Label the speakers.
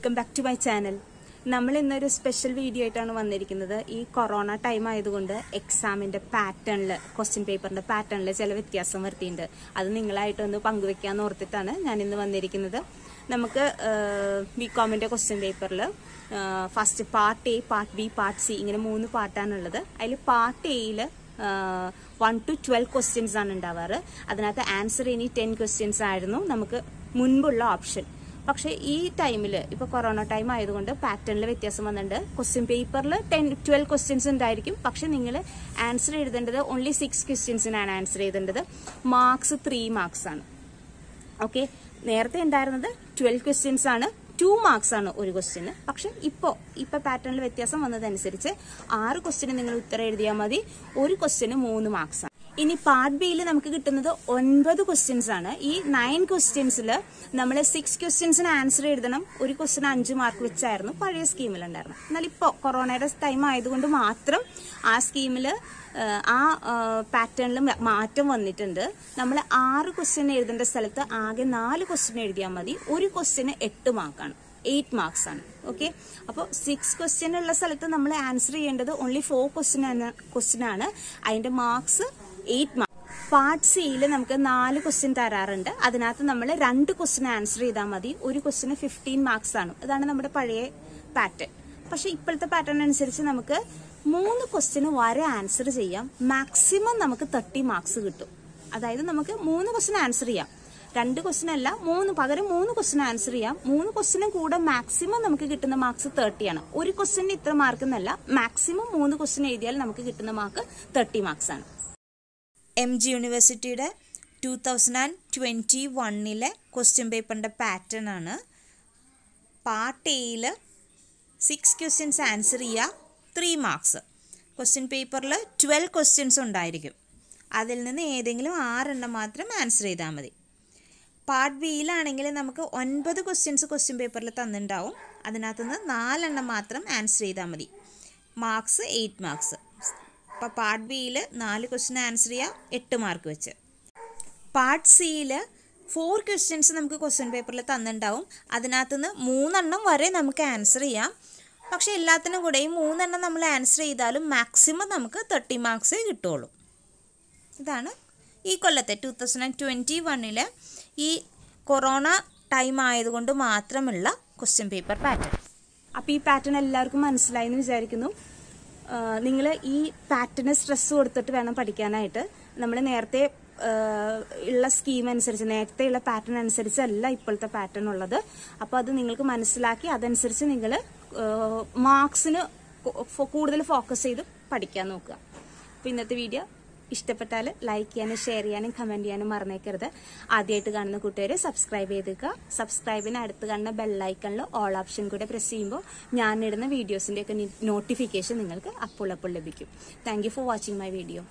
Speaker 1: welcome back to my channel നമ്മൾ ഇന്നൊരു special video ആയിട്ടാണ് വന്നിരിക്കുന്നത് ഈ കൊറോണ ടൈം ആയതുകൊണ്ട് എക്സാമിന്റെ പാറ്റേണിൽ ക്വസ്റ്റ്യൻ പേപ്പറിന്റെ പാറ്റേണിൽ ചില വ്യത്യാസം വരുത്തിയിട്ടുണ്ട് അത് നിങ്ങളായിട്ടൊന്ന് പങ്കുവെക്കാന്ന് ഓർത്തിട്ടാണ് ഞാൻ ഇന്ന് വന്നിരിക്കുന്നത് നമുക്ക് ബി കോമിന്റെ ക്വസ്റ്റ്യൻ പേപ്പറിൽ first part A part B part C ഇങ്ങനെ മൂന്ന് പാർട്ടാണുള്ളത് അതിൽ പാർട്ട് എയിൽ വൺ ടു ട്വൽവ് ക്വസ്റ്റ്യൻസ് ആണ് ഉണ്ടാവാറ് അതിനകത്ത് ആൻസർ ഇനി ടെൻ ക്വസ്റ്റ്യൻസ് ആയിരുന്നു നമുക്ക് മുൻപുള്ള ഓപ്ഷൻ പക്ഷേ ഈ ടൈമിൽ ഇപ്പോൾ കൊറോണ ടൈം ആയതുകൊണ്ട് പാറ്റേണിൽ വ്യത്യാസം വന്നിട്ടുണ്ട് ക്വസ്റ്റ്യൻ പേപ്പറിൽ ടെൻ ട്വൽവ് ക്വസ്റ്റ്യൻസ് ഉണ്ടായിരിക്കും പക്ഷെ നിങ്ങൾ ആൻസർ എഴുതേണ്ടത് ഓൺലി സിക്സ് ക്വസ്റ്റ്യൻസിനാണ് ആൻസർ എഴുതേണ്ടത് മാർക്സ് ത്രീ മാർക്സ് ആണ് ഓക്കെ നേരത്തെ ഉണ്ടായിരുന്നത് ട്വൽവ് ക്വസ്റ്റ്യൻസ് ആണ് ടു മാർക്സ് ആണ് ഒരു ക്വസ്റ്റ്യന് പക്ഷെ ഇപ്പോ ഇപ്പൊ പാറ്റേണിൽ വ്യത്യാസം വന്നതനുസരിച്ച് ആറ് ക്വസ്റ്റ്യന് നിങ്ങൾ ഉത്തരം എഴുതിയാൽ മതി ഒരു ക്വസ്റ്റ്യന് മൂന്ന് മാർക്സ് ആണ് ഇനി പാർട്ട് ബിയിൽ നമുക്ക് കിട്ടുന്നത് ഒൻപത് ക്വസ്റ്റ്യൻസ് ആണ് ഈ നയൻ ക്വസ്റ്റ്യൻസിൽ നമ്മൾ സിക്സ് ക്വസ്റ്റ്യൻസിന് ആൻസർ എഴുതണം ഒരു ക്വസ്റ്റ്യൻ അഞ്ച് മാർക്ക് വെച്ചായിരുന്നു പഴയ സ്കീമിൽ ഉണ്ടായിരുന്നു എന്നാൽ ഇപ്പോൾ കൊറോണയുടെ ടൈം ആയതുകൊണ്ട് മാത്രം ആ സ്കീമിൽ ആ പാറ്റേണിൽ മാറ്റം വന്നിട്ടുണ്ട് നമ്മൾ ആറ് ക്വസ്റ്റ്യൻ എഴുതേണ്ട സ്ഥലത്ത് ആകെ നാല് ക്വസ്റ്റ്യൻ എഴുതിയാൽ മതി ഒരു ക്വസ്റ്റ്യന് എട്ട് മാർക്കാണ് എയ്റ്റ് മാർക്സ് ആണ് ഓക്കെ അപ്പോൾ സിക്സ് ക്വസ്റ്റ്യൻ ഉള്ള സ്ഥലത്ത് നമ്മൾ ആൻസർ ചെയ്യേണ്ടത് ഓൺലി ഫോർ ക്വസ്റ്റ്യൻ ക്വസ്റ്റ്യൻ ആണ് അതിന്റെ മാർക്സ് എയ്റ്റ് മാർക്ക് പാർട്ട് സിയിൽ നമുക്ക് നാല് ക്വസ്റ്റ്യൻ തരാറുണ്ട് അതിനകത്ത് നമ്മൾ രണ്ട് ക്വസ്റ്റ്യൻ ആൻസർ ചെയ്താൽ മതി ഒരു ക്വസ്റ്റ്യന് ഫിഫ്റ്റീൻ മാർക്സ് ആണ് ഇതാണ് നമ്മുടെ പഴയ പാറ്റേൺ പക്ഷെ ഇപ്പോഴത്തെ പാറ്റേൺ അനുസരിച്ച് നമുക്ക് മൂന്ന് ക്വസ്റ്റ്യന് വരെ ആൻസർ ചെയ്യാം മാക്സിമം നമുക്ക് തേർട്ടി മാർക്സ് കിട്ടും അതായത് നമുക്ക് മൂന്ന് ക്വസ്റ്റ്യൻ ആൻസർ ചെയ്യാം രണ്ട് ക്വസ്റ്റ്യൻ അല്ല മൂന്ന് പകരം മൂന്ന് ക്വസ്റ്റ്യൻ ആൻസർ ചെയ്യാം മൂന്ന് ക്വസ്റ്റ്യനും കൂടെ മാക്സിമം നമുക്ക് കിട്ടുന്ന മാർക്സ് തേർട്ടി ആണ് ഒരു ക്വസ്റ്റ്യന് ഇത്ര മാർക്ക് എന്നല്ല മാക്സിമം മൂന്ന് ക്വസ്റ്റ്യൻ എഴുതിയാൽ നമുക്ക് കിട്ടുന്ന മാർക്ക് തേർട്ടി മാർക്സ് ആണ്
Speaker 2: എം ജി യൂണിവേഴ്സിറ്റിയുടെ ടു തൗസൻഡ് ആൻഡ് ട്വൻറ്റി വണ്ണിലെ ക്വസ്റ്റ്യൻ പേപ്പറിൻ്റെ പാറ്റേൺ ആണ് പാർട്ട് എയിൽ സിക്സ് ക്വസ്റ്റ്യൻസ് ആൻസർ ചെയ്യുക ത്രീ മാർക്സ് ക്വസ്റ്റ്യൻ പേപ്പറിൽ ട്വൽവ് ക്വസ്റ്റ്യൻസ് ഉണ്ടായിരിക്കും അതിൽ നിന്ന് ഏതെങ്കിലും ആറെണ്ണം മാത്രം ആൻസർ ചെയ്താൽ മതി പാർട്ട് ബിയിലാണെങ്കിൽ നമുക്ക് ഒൻപത് ക്വസ്റ്റ്യൻസ് ക്വസ്റ്റ്യൻ പേപ്പറിൽ തന്നിട്ടുണ്ടാവും അതിനകത്തുനിന്ന് നാലെണ്ണം മാത്രം ആൻസർ ചെയ്താൽ മതി മാർക്സ് എയ്റ്റ് മാർക്സ് അപ്പോൾ പാർട്ട് ബിയിൽ നാല് ക്വസ്റ്റ്യൻ ആൻസർ ചെയ്യുക എട്ട് മാർക്ക് വെച്ച് പാർട്ട് സിയിൽ ഫോർ ക്വസ്റ്റ്യൻസ് നമുക്ക് ക്വസ്റ്റ്യൻ പേപ്പറിൽ തന്നിട്ടുണ്ടാവും അതിനകത്തുനിന്ന് മൂന്നെണ്ണം വരെ നമുക്ക് ആൻസർ ചെയ്യാം പക്ഷേ എല്ലാത്തിനും കൂടെ ഈ മൂന്നെണ്ണം നമ്മൾ ആൻസർ ചെയ്താലും മാക്സിമം നമുക്ക് തേർട്ടി മാർക്സേ കിട്ടുള്ളൂ ഇതാണ് ഈ കൊല്ലത്തെ ടു തൗസൻഡ് ആൻഡ് ട്വൻറ്റി വണ്ണിലെ ഈ കൊറോണ ടൈം ആയതുകൊണ്ട് മാത്രമുള്ള ക്വസ്റ്റ്യൻ പേപ്പർ പാറ്റേൺ
Speaker 1: അപ്പോൾ ഈ പാറ്റേൺ എല്ലാവർക്കും മനസ്സിലായി എന്ന് വിചാരിക്കുന്നു നിങ്ങൾ ഈ പാറ്റേണ് സ്ട്രെസ് കൊടുത്തിട്ട് വേണം പഠിക്കാനായിട്ട് നമ്മൾ നേരത്തെ ഉള്ള സ്കീം അനുസരിച്ച് നേരത്തെയുള്ള പാറ്റേൺ അനുസരിച്ചല്ല ഇപ്പോഴത്തെ പാറ്റേൺ ഉള്ളത് അപ്പോൾ അത് നിങ്ങൾക്ക് മനസ്സിലാക്കി അതനുസരിച്ച് നിങ്ങൾ മാർക്സിന് കൂടുതൽ ഫോക്കസ് ചെയ്ത് പഠിക്കാൻ നോക്കുക അപ്പോൾ ഇന്നത്തെ വീഡിയോ ഇഷ്ടപ്പെട്ടാൽ ലൈക്ക് ചെയ്യാനും ഷെയർ ചെയ്യാനും കമന്റ് ചെയ്യാനും മറന്നേക്കരുത് ആദ്യമായിട്ട് കാണുന്ന കൂട്ടുകാരെ സബ്സ്ക്രൈബ് ചെയ്തേക്കുക സബ്സ്ക്രൈബിന് അടുത്ത് കാണുന്ന ബെല്ലൈക്കണിൽ ഓൾ ഓപ്ഷൻ കൂടെ പ്രസ് ചെയ്യുമ്പോൾ ഞാൻ ഇടുന്ന വീഡിയോസിന്റെ ഒക്കെ നോട്ടിഫിക്കേഷൻ നിങ്ങൾക്ക് അപ്പോൾ അപ്പോൾ ലഭിക്കും thank for watching my video